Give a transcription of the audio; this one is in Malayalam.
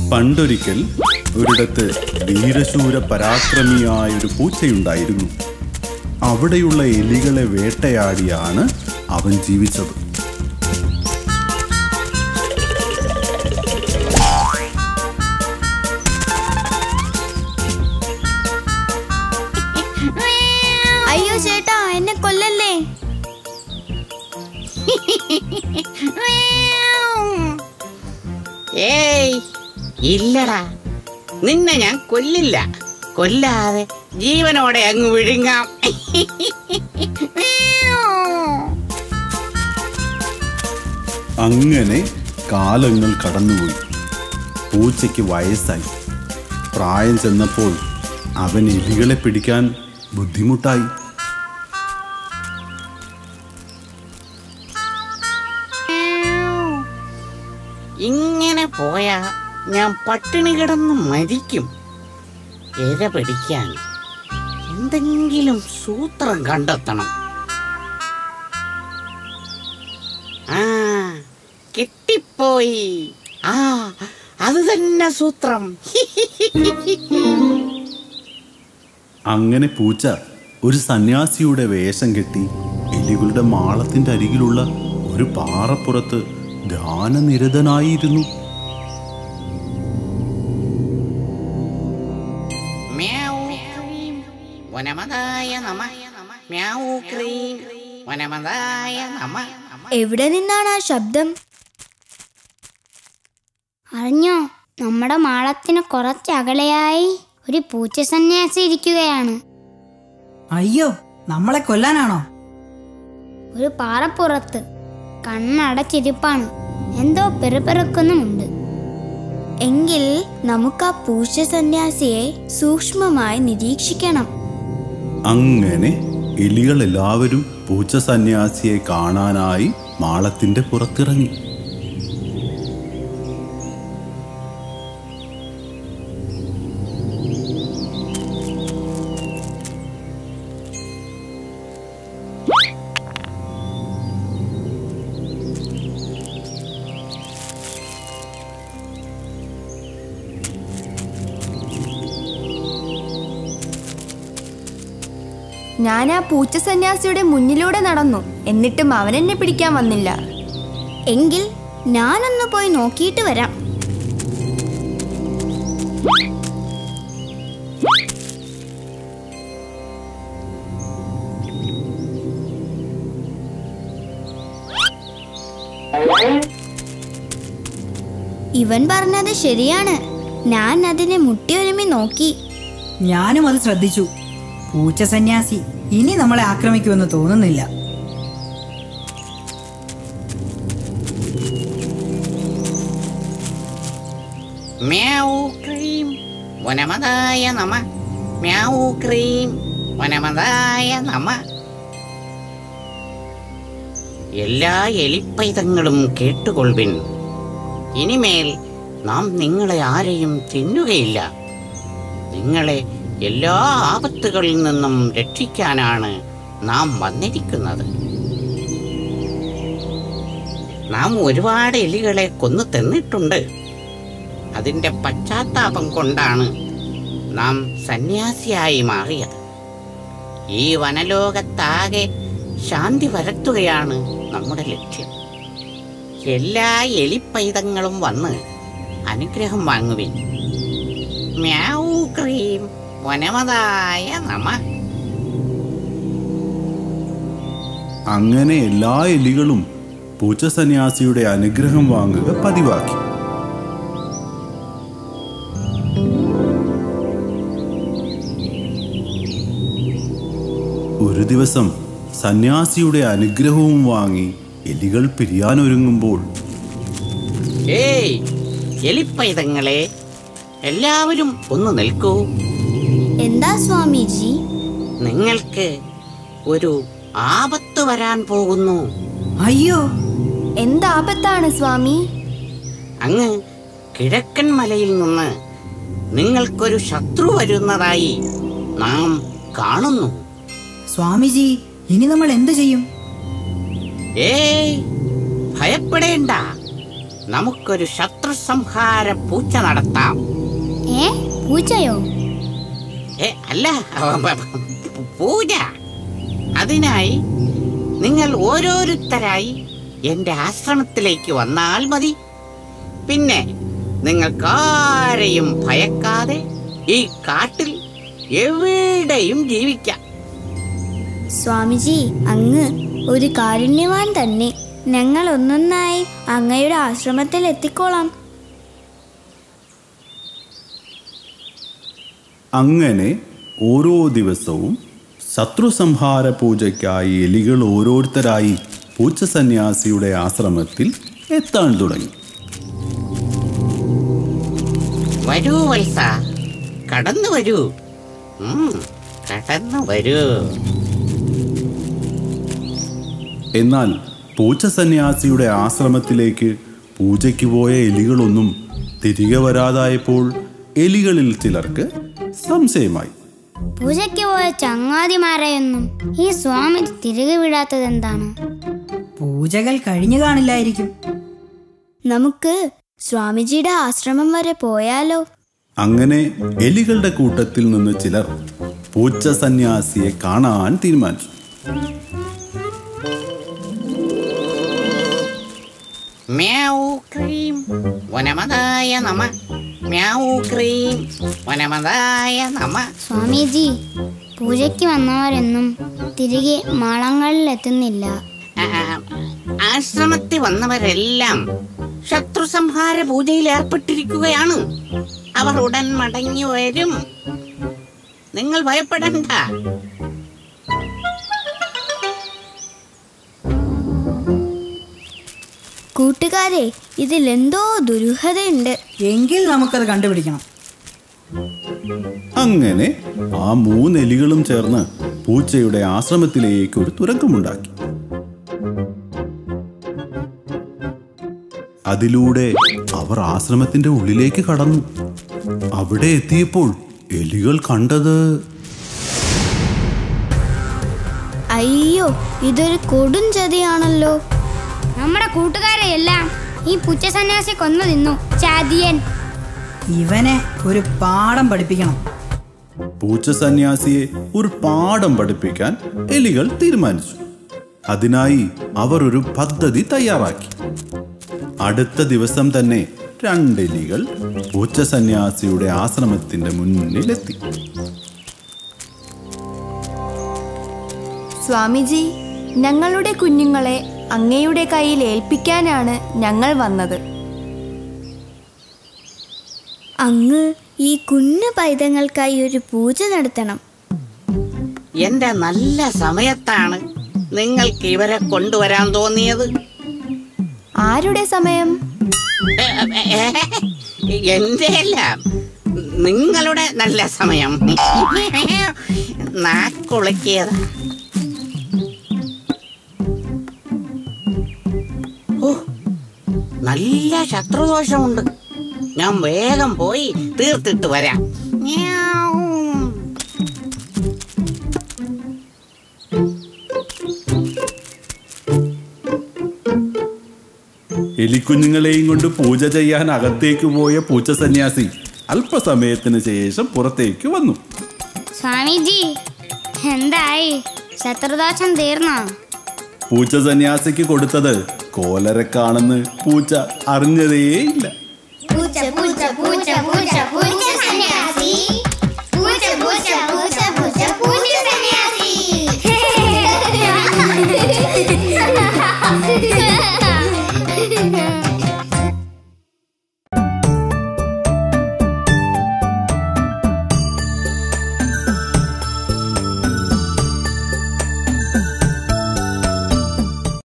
പണ്ടൊരിക്കൽ ഒരിടത്ത് വീരശൂര പരാക്രമിയായ ഒരു പൂച്ചയുണ്ടായിരുന്നു അവിടെയുള്ള എലികളെ വേട്ടയാടിയാണ് അവൻ ജീവിച്ചത് അയ്യോ ചേട്ടാ എന്നെ കൊല്ലല്ലേ ഏയ് ഇല്ലടാ നിന്നെ ഞാൻ കൊല്ലില്ല കൊല്ലാതെ ജീവനോടെ അങ്ങ് വിഴുങ്ങാം അങ്ങനെ കാലങ്ങൾ കടന്നുപോയി പൂച്ചയ്ക്ക് വയസ്സായി പ്രായം ചെന്നപ്പോൾ അവൻ എലികളെ പിടിക്കാൻ ബുദ്ധിമുട്ടായി ഇങ്ങനെ പോയാ ഞാൻ പട്ടിണി കിടന്ന് മരിക്കും ഇര പിടിക്കാൻ എന്തെങ്കിലും സൂത്രം കണ്ടെത്തണം ആ കിട്ടിപ്പോയി ആ അത് തന്നെ സൂത്രം അങ്ങനെ പൂച്ച ഒരു സന്യാസിയുടെ വേഷം കെട്ടി എലികളുടെ മാളത്തിന്റെ അരികിലുള്ള ഒരു പാറപ്പുറത്ത് ധ്യാനനിരതനായിരുന്നു മ്യാവൂ ക്രീം വനമതായ നമ മ്യാവൂ ക്രീം വനമതായ നമ എവിടെ നിന്നാണ് ആ ശബ്ദം അറിഞ്ഞോ നമ്മുടെ മാളത്തിന് കുറച്ച് അകലെയായി ഒരു പൂച്ച സന്യാസി ഇരിക്കുകയാണ് അയ്യോ നമ്മളെ കൊല്ലാനാണോ ഒരു പാറപ്പുറത്ത് കണ്ണടച്ചിരിപ്പാണ് എന്തോ പെറുപെറുക്കുന്നുമുണ്ട് എങ്കിൽ നമുക്ക് ആ പൂച്ച സന്യാസിയെ സൂക്ഷ്മമായി നിരീക്ഷിക്കണം അങ്ങനെ എലികൾ എല്ലാവരും പൂച്ച സന്യാസിയെ കാണാനായി മാളത്തിന്റെ പുറത്തിറങ്ങി ഞാൻ ആ പൂച്ച സന്യാസിയുടെ മുന്നിലൂടെ നടന്നു എന്നിട്ടും അവൻ എന്നെ പിടിക്കാൻ വന്നില്ല എങ്കിൽ ഞാനൊന്ന് പോയി നോക്കിയിട്ട് വരാം ഇവൻ പറഞ്ഞത് ശരിയാണ് ഞാൻ അതിനെ മുട്ടിയൊരുമി നോക്കി ഞാനും അത് ശ്രദ്ധിച്ചു പൂച്ച സന്യാസി ഇനി നമ്മളെ ആക്രമിക്കുമെന്ന് തോന്നുന്നില്ല മ്യാവൂ ക്രീം വനമതായ നമ മ്യാവൂ ക്രീം വനമതായ നമ എല്ലാ എലിപ്പൈതങ്ങളും കേട്ടുകൊള്ളുവിൻ ഇനിമേൽ നാം നിങ്ങളെ ആരെയും തിന്നുകയില്ല നിങ്ങളെ എല്ലാ ആപത്തുകളിൽ നിന്നും രക്ഷിക്കാനാണ് നാം വന്നിരിക്കുന്നത് നാം ഒരുപാട് എലികളെ കൊന്നു തിന്നിട്ടുണ്ട് അതിന്റെ പശ്ചാത്താപം കൊണ്ടാണ് നാം സന്യാസിയായി മാറിയത് ഈ വനലോകത്താകെ ശാന്തി വരുത്തുകയാണ് നമ്മുടെ ലക്ഷ്യം എല്ലാ എലിപ്പൈതങ്ങളും വന്ന് അനുഗ്രഹം വാങ്ങുവിൻ മ്യാവൂ ക്രീം വനമതായ നമ അങ്ങനെ എല്ലാ എലികളും പൂച്ച സന്യാസിയുടെ അനുഗ്രഹം വാങ്ങുക പതിവാക്കി ഒരു ദിവസം സന്യാസിയുടെ അനുഗ്രഹവും വാങ്ങി എലികൾ പിരിയാനൊരുങ്ങുമ്പോൾ ഏയ് എലിപ്പൈതങ്ങളെ എല്ലാവരും ഒന്ന് നിൽക്കൂ എന്താ സ്വാമിജി നിങ്ങൾക്ക് ഒരു ആപത്ത് വരാൻ പോകുന്നു അയ്യോ എന്താപത്താണ് സ്വാമി അങ്ങ് കിഴക്കൻ മലയിൽ നിന്ന് നിങ്ങൾക്കൊരു ശത്രു വരുന്നതായി നാം കാണുന്നു സ്വാമിജി ഇനി നമ്മൾ എന്ത് ചെയ്യും ഏയ് ഭയപ്പെടേണ്ട നമുക്കൊരു ശത്രു സംഹാര പൂച്ച നടത്താം ഏ പൂച്ചയോ ഏ അല്ല പൂജ അതിനായി നിങ്ങൾ ഓരോരുത്തരായി എന്റെ ആശ്രമത്തിലേക്ക് വന്നാൽ മതി പിന്നെ നിങ്ങൾക്കാരെയും ഭയക്കാതെ ഈ കാട്ടിൽ എവിടെയും ജീവിക്കാം സ്വാമിജി അങ്ങ് ഒരു കാരുണ്യവാൻ തന്നെ ഞങ്ങൾ ഒന്നൊന്നായി അങ്ങയുടെ ആശ്രമത്തിൽ എത്തിക്കോളാം അങ്ങനെ ഓരോ ദിവസവും ശത്രു സംഹാര പൂജയ്ക്കായി എലികൾ ഓരോരുത്തരായി പൂച്ച സന്യാസിയുടെ ആശ്രമത്തിൽ എത്താൻ തുടങ്ങി വരൂ വത്സ കടന്നു വരൂ ഉം, കടന്നു വരൂ എന്നാൽ പൂച്ച സന്യാസിയുടെ ആശ്രമത്തിലേക്ക് പൂജയ്ക്ക് പോയ എലികളൊന്നും തിരികെ വരാതായപ്പോൾ എലികളിൽ ചിലർക്ക് സംശയമായി പൂജയ്ക്ക് പോയ ചങ്ങാതിമാരെയൊന്നും ഈ സ്വാമി തിരികെ വിടാത്തത് എന്താണ് പൂജകൾ കഴിഞ്ഞു കാണില്ലായിരിക്കും നമുക്ക് സ്വാമിജിയുടെ ആശ്രമം വരെ പോയാലോ അങ്ങനെ എലികളുടെ കൂട്ടത്തിൽ നിന്ന് ചിലർ പൂച്ച സന്യാസിയെ കാണാൻ തീരുമാനിച്ചു മ്യാവൂ ക്രീം വനമതായ നമ മ്യാവൂ ക്രീം വനമതായ നമ സ്വാമിജി പൂജയ്ക്ക് വന്നവരെന്നും തിരികെ മാളങ്ങളിൽ എത്തുന്നില്ല ആ, ആശ്രമത്തിൽ വന്നവരെല്ലാം ശത്രു സംഹാര പൂജയിൽ ഏർപ്പെട്ടിരിക്കുകയാണ് അവർ ഉടൻ മടങ്ങി വരും നിങ്ങൾ ഭയപ്പെടണ്ട കൂട്ടുകാരെ ഇതിലെന്തോ ദുരൂഹതയുണ്ട് എങ്കിൽ നമുക്കത് കണ്ടുപിടിക്കണം അങ്ങനെ ആ മൂന്ന് എലികളും ചേർന്ന് പൂച്ചയുടെ ആശ്രമത്തിലേക്ക് ഒരു തുരങ്കമുണ്ടാക്കി അതിലൂടെ അവർ ആശ്രമത്തിന്റെ ഉള്ളിലേക്ക് കടന്നു അവിടെ എത്തിയപ്പോൾ എലികൾ കണ്ടത് അയ്യോ ഇതൊരു കൊടും ചതിയാണല്ലോ നമ്മുടെ കൂട്ടുകാരെ എല്ലാം ഈ പുച്ച സന്യാസി കൊന്നു തിന്നു ചാതിയൻ ഇവനെ ഒരു പാഠം പഠിപ്പിക്കണം പൂച്ച സന്യാസിയെ ഒരു പാഠം പഠിപ്പിക്കാൻ എലികൾ തീരുമാനിച്ചു അതിനായി അവർ ഒരു പദ്ധതി തയ്യാറാക്കി അടുത്ത ദിവസം തന്നെ രണ്ടെലികൾ പൂച്ച സന്യാസിയുടെ ആശ്രമത്തിന്റെ മുന്നിലെത്തി സ്വാമിജി ഞങ്ങളുടെ കുഞ്ഞുങ്ങളെ അങ്ങയുടെ കയ്യിൽ ഏൽപ്പിക്കാനാണ് ഞങ്ങൾ വന്നത് അങ്ങ് ഈ കുഞ്ഞു പൈതങ്ങൾക്കായി ഒരു പൂജ നടത്തണം എന്റെ നല്ല സമയത്താണ് നിങ്ങൾക്ക് ഇവരെ കൊണ്ടുവരാൻ തോന്നിയത് ആരുടെ സമയം ഏ, ഏ, എന്റെ അല്ല നിങ്ങളുടെ നല്ല സമയം നാക്കുളക്കിയതാ ഓ നല്ല ശത്രുദോഷമുണ്ട് ഞാൻ വേഗം പോയി തീർത്തിട്ട് വരാം മ്യാവ്. എലിക്കുഞ്ഞുങ്ങളെയും കൊണ്ട് പൂജ ചെയ്യാൻ അകത്തേക്ക് പോയ പൂച്ച സന്യാസി അല്പസമയത്തിന് ശേഷം പുറത്തേക്ക് വന്നു സ്വാമിജി എന്തായി ശത്രുദോഷം തീർന്നോ പൂച്ച സന്യാസിക്ക് കൊടുത്തത് കോലരക്കാണെന്ന് പൂച്ച അറിഞ്ഞതേയില്ല പൂച്ച പൂച്ച പൂച്ച പൂച്ച പൂച്ച സന്യാസി പൂച്ച പൂച്ച പൂച്ച പൂച്ച പൂച്ച സന്യാസി